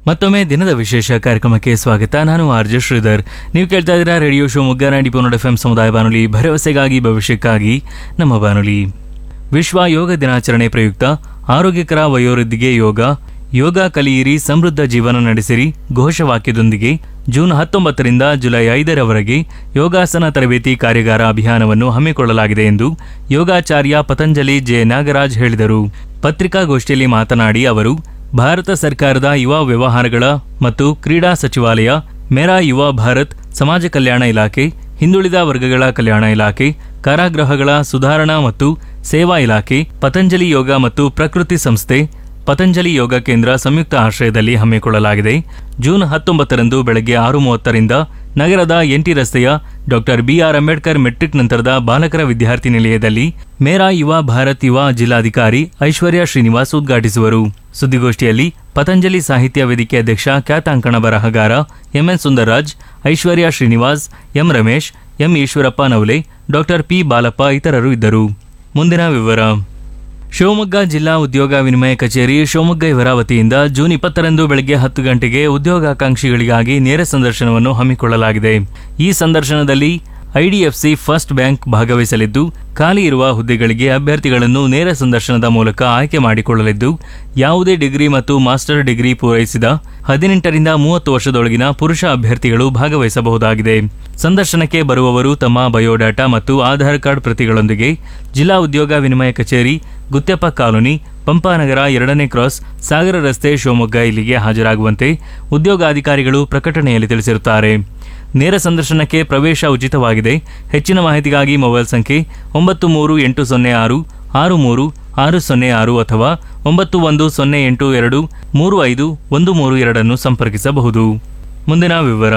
ಮತ್ತೊಮ್ಮೆ ದಿನದ ವಿಶೇಷ ಕಾರ್ಯಕ್ರಮಕ್ಕೆ ಸ್ವಾಗತ ನಾನು ಆರ್ ಜೆ ಶ್ರೀಧರ್ ನೀವು ಕೇಳ್ತಾ ಇದ್ದೀರಾ ರೇಡಿಯೋ ಶಿವಮೊಗ್ಗ ನೈಂಟಿ ಪೋನಡ್ ಎಫ್ ಎಂ ಸಮುದಾಯ ಬಾನುಲಿ ಭರವಸೆಗಾಗಿ ಭವಿಷ್ಯಕ್ಕಾಗಿ ನಮ್ಮ ಬಾನುಲಿ ವಿಶ್ವ ಯೋಗ ದಿನಾಚರಣೆ ಪ್ರಯುಕ್ತ ಆರೋಗ್ಯಕರ ವಯೋವೃದ್ಧಿಗೆ ಯೋಗ ಯೋಗ ಕಲಿಯಿರಿ ಸಮೃದ್ಧ ಜೀವನ ನಡೆಸಿರಿ ಘೋಷವಾಕ್ಯದೊಂದಿಗೆ ಜೂನ್ ಹತ್ತೊಂಬತ್ತರಿಂದ ಜುಲೈ ಐದರವರೆಗೆ ಯೋಗಾಸನ ತರಬೇತಿ ಕಾರ್ಯಾಗಾರ ಅಭಿಯಾನವನ್ನು ಹಮ್ಮಿಕೊಳ್ಳಲಾಗಿದೆ ಎಂದು ಯೋಗಾಚಾರ್ಯ ಪತಂಜಲಿ ಜೆ ನಾಗರಾಜ್ ಹೇಳಿದರು ಪತ್ರಿಕಾಗೋಷ್ಠಿಯಲ್ಲಿ ಮಾತನಾಡಿ ಅವರು ಭಾರತ ಸರ್ಕಾರದ ಯುವ ವ್ಯವಹಾರಗಳ ಮತ್ತು ಕ್ರೀಡಾ ಸಚಿವಾಲಯ ಮೇರಾ ಯುವ ಭಾರತ್ ಸಮಾಜ ಕಲ್ಯಾಣ ಇಲಾಖೆ ಹಿಂದುಳಿದ ವರ್ಗಗಳ ಕಲ್ಯಾಣ ಇಲಾಖೆ ಕಾರಾಗೃಹಗಳ ಸುಧಾರಣಾ ಮತ್ತು ಸೇವಾ ಇಲಾಖೆ ಪತಂಜಲಿ ಯೋಗ ಮತ್ತು ಪ್ರಕೃತಿ ಸಂಸ್ಥೆ ಪತಂಜಲಿ ಯೋಗ ಕೇಂದ್ರ ಸಂಯುಕ್ತ ಆಶ್ರಯದಲ್ಲಿ ಹಮ್ಮಿಕೊಳ್ಳಲಾಗಿದೆ ಜೂನ್ ಹತ್ತೊಂಬತ್ತರಂದು ಬೆಳಗ್ಗೆ ಆರು ಮೂವತ್ತರಿಂದ ನಗರದ ಎಂಟಿ ರಸ್ತೆಯ ಡಾಕ್ಟರ್ ಬಿಆರ್ ಅಂಬೇಡ್ಕರ್ ಮೆಟ್ರಿಕ್ ನಂತರದ ಬಾಲಕರ ವಿದ್ಯಾರ್ಥಿ ನಿಲಯದಲ್ಲಿ ಮೇರಾ ಯುವ ಭಾರತ್ ಯುವ ಜಿಲ್ಲಾಧಿಕಾರಿ ಐಶ್ವರ್ಯ ಶ್ರೀನಿವಾಸ್ ಉದ್ಘಾಟಿಸುವರು ಸುದ್ದಿಗೋಷ್ಠಿಯಲ್ಲಿ ಪತಂಜಲಿ ಸಾಹಿತ್ಯ ವೇದಿಕೆ ಅಧ್ಯಕ್ಷ ಖ್ಯಾತಾಂಕಣ ಬರಹಗಾರ M N Sundarraj Aishwarya Srinivas M Ramesh M Eshwarappa Navale doctor P Balappa ಇತರರು ಇದ್ದರು ಮುಂದಿನ ವಿವರ ಶಿವಮೊಗ್ಗ ಜಿಲ್ಲಾ ಉದ್ಯೋಗ ವಿನಿಮಯ ಕಚೇರಿ ಶಿವಮೊಗ್ಗ ಇವರ ವತಿಯಿಂದ ಜೂನ್ ಇಪ್ಪತ್ತರಂದು ಬೆಳಗ್ಗೆ ಹತ್ತು ಗಂಟೆಗೆ ಉದ್ಯೋಗಾಕಾಂಕ್ಷಿಗಳಿಗಾಗಿ ನೇರ ಸಂದರ್ಶನವನ್ನು ಹಮ್ಮಿಕೊಳ್ಳಲಾಗಿದೆ ಈ ಸಂದರ್ಶನದಲ್ಲಿ ಐಡಿಎಫ್ಸಿ ಫಸ್ಟ್ ಬ್ಯಾಂಕ್ ಭಾಗವಹಿಸಲಿದ್ದು ಖಾಲಿ ಇರುವ ಹುದ್ದೆಗಳಿಗೆ ಅಭ್ಯರ್ಥಿಗಳನ್ನು ನೇರ ಸಂದರ್ಶನದ ಮೂಲಕ ಆಯ್ಕೆ ಮಾಡಿಕೊಳ್ಳಲಿದ್ದು ಯಾವುದೇ ಡಿಗ್ರಿ ಮತ್ತು ಮಾಸ್ಟರ್ ಡಿಗ್ರಿ ಪೂರೈಸಿದ ಹದಿನೆಂಟರಿಂದ ಮೂವತ್ತು ವರ್ಷದೊಳಗಿನ ಪುರುಷ ಅಭ್ಯರ್ಥಿಗಳು ಭಾಗವಹಿಸಬಹುದಾಗಿದೆ ಸಂದರ್ಶನಕ್ಕೆ ಬರುವವರು ತಮ್ಮ ಬಯೋಡಾಟಾ ಮತ್ತು ಆಧಾರ್ ಕಾರ್ಡ್ ಪ್ರತಿಗಳೊಂದಿಗೆ ಜಿಲ್ಲಾ ಉದ್ಯೋಗ ವಿನಿಮಯ ಕಚೇರಿ ಗುತ್ಯಪ್ಪ ಕಾಲೋನಿ ಪಂಪಾನಗರ ಎರಡನೇ ಕ್ರಾಸ್ ಸಾಗರ ರಸ್ತೆ ಶಿವಮೊಗ್ಗ ಇಲ್ಲಿಗೆ ಹಾಜರಾಗುವಂತೆ ಉದ್ಯೋಗಾಧಿಕಾರಿಗಳು ಪ್ರಕಟಣೆಯಲ್ಲಿ ತಿಳಿಸಿರುತ್ತಾರೆ ನೇರ ಸಂದರ್ಶನಕ್ಕೆ ಪ್ರವೇಶ ಉಚಿತವಾಗಿದೆ ಹೆಚ್ಚಿನ ಮಾಹಿತಿಗಾಗಿ ಮೊಬೈಲ್ ಸಂಖ್ಯೆ ಒಂಬತ್ತು ಮೂರು ಎಂಟು ಸೊನ್ನೆ ಆರು ಆರು ಮೂರು ಆರು ಸೊನ್ನೆ ಆರು ಅಥವಾ ಒಂಬತ್ತು ಒಂದು ಸೊನ್ನೆ ಎಂಟು ಎರಡು ಮೂರು ಐದು ಒಂದು ಮೂರು ಎರಡನ್ನು ಸಂಪರ್ಕಿಸಬಹುದು ಮುಂದಿನ ವಿವರ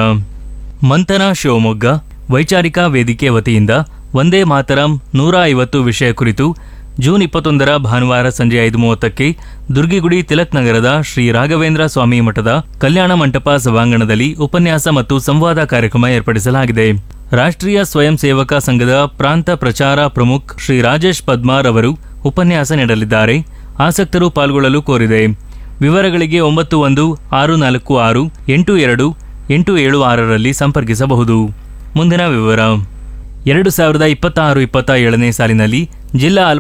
ಮಂಥನ ಶಿವಮೊಗ್ಗ ವೈಚಾರಿಕ ವೇದಿಕೆ ವತಿಯಿಂದ ಒಂದೇ ಮಾತರಂ ನೂರ ಐವತ್ತು ವಿಷಯ ಕುರಿತು ಜೂನ್ ಇಪ್ಪತ್ತೊಂದರ ಭಾನುವಾರ ಸಂಜೆ ಐದು ಮೂವತ್ತಕ್ಕೆ ದುರ್ಗಿಗುಡಿ ತಿಲಕ್ ನಗರದ ಶ್ರೀ ರಾಘವೇಂದ್ರ ಸ್ವಾಮಿ ಮಠದ ಕಲ್ಯಾಣ ಮಂಟಪ ಸಭಾಂಗಣದಲ್ಲಿ ಉಪನ್ಯಾಸ ಮತ್ತು ಸಂವಾದ ಕಾರ್ಯಕ್ರಮ ಏರ್ಪಡಿಸಲಾಗಿದೆ ರಾಷ್ಟ್ರೀಯ ಸ್ವಯಂ ಸೇವಕ ಸಂಘದ ಪ್ರಾಂತ ಪ್ರಚಾರ ಪ್ರಮುಖ್ ಶ್ರೀ ರಾಜೇಶ್ ಪದ್ಮಾರ್ ಅವರು ಉಪನ್ಯಾಸ ನೀಡಲಿದ್ದಾರೆ ಆಸಕ್ತರು ಪಾಲ್ಗೊಳ್ಳಲು ಕೋರಿದೆ ವಿವರಗಳಿಗೆ ಒಂಬತ್ತು ಒಂದು ಆರು ನಾಲ್ಕು ಆರು ಎಂಟು ಎರಡು ಎಂಟು ಏಳು ಆರರಲ್ಲಿ ಸಂಪರ್ಕಿಸಬಹುದು ಮುಂದಿನ ವಿವರ ಎರಡು ಸಾವಿರದ ಇಪ್ಪತ್ತಾರು ಇಪ್ಪತ್ತ ಏಳನೇ ಸಾಲಿನಲ್ಲಿ ಜಿಲ್ಲಾ